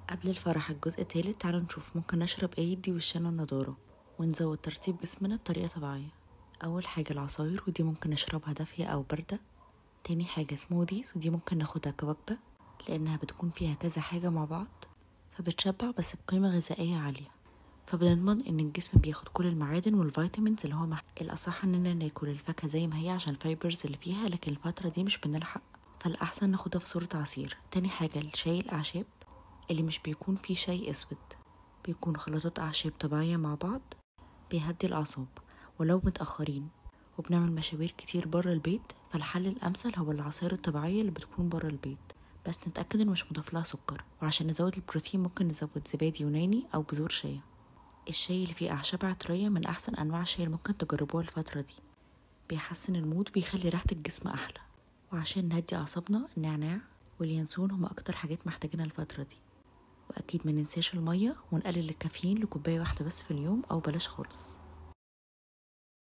قبل الفرح الجزء التالت تعالوا نشوف ممكن نشرب ايه يدي وشنا النضارة ونزود ترتيب جسمنا بطريقة طبيعية أول حاجة العصاير ودي ممكن نشربها دافية أو باردة تاني حاجة سموذيز ودي ممكن ناخدها كوجبة لأنها بتكون فيها كذا حاجة مع بعض فبتشبع بس بقيمة غذائية عالية فبنضمن ان الجسم بياخد كل المعادن والفيتامينز اللي هو محتاج الاصح اننا ناكل الفاكهه زي ما هي عشان الفايبرز اللي فيها لكن الفتره دي مش بنلحق فالاحسن ناخدها في صوره عصير تاني حاجه الشاي الاعشاب اللي مش بيكون فيه شاي اسود بيكون خلطات اعشاب طبيعيه مع بعض بيهدي الاعصاب ولو متاخرين وبنعمل مشاوير كتير بره البيت فالحل الامثل هو العصائر الطبيعيه اللي بتكون بره البيت بس نتاكد ان مش مضاف لها سكر وعشان نزود البروتين ممكن نزود زبادي يوناني او بذور شيا الشاي اللي فيه أعشاب عطرية من أحسن أنواع الشاي اللي ممكن تجربوها الفترة دي بيحسن المود بيخلي ريحة الجسم أحلى وعشان نهدي أعصابنا النعناع واليانسون هما أكتر حاجات محتاجينها الفترة دي وأكيد ما ننساش المية ونقلل الكافيين لكوباية واحدة بس في اليوم أو بلاش خالص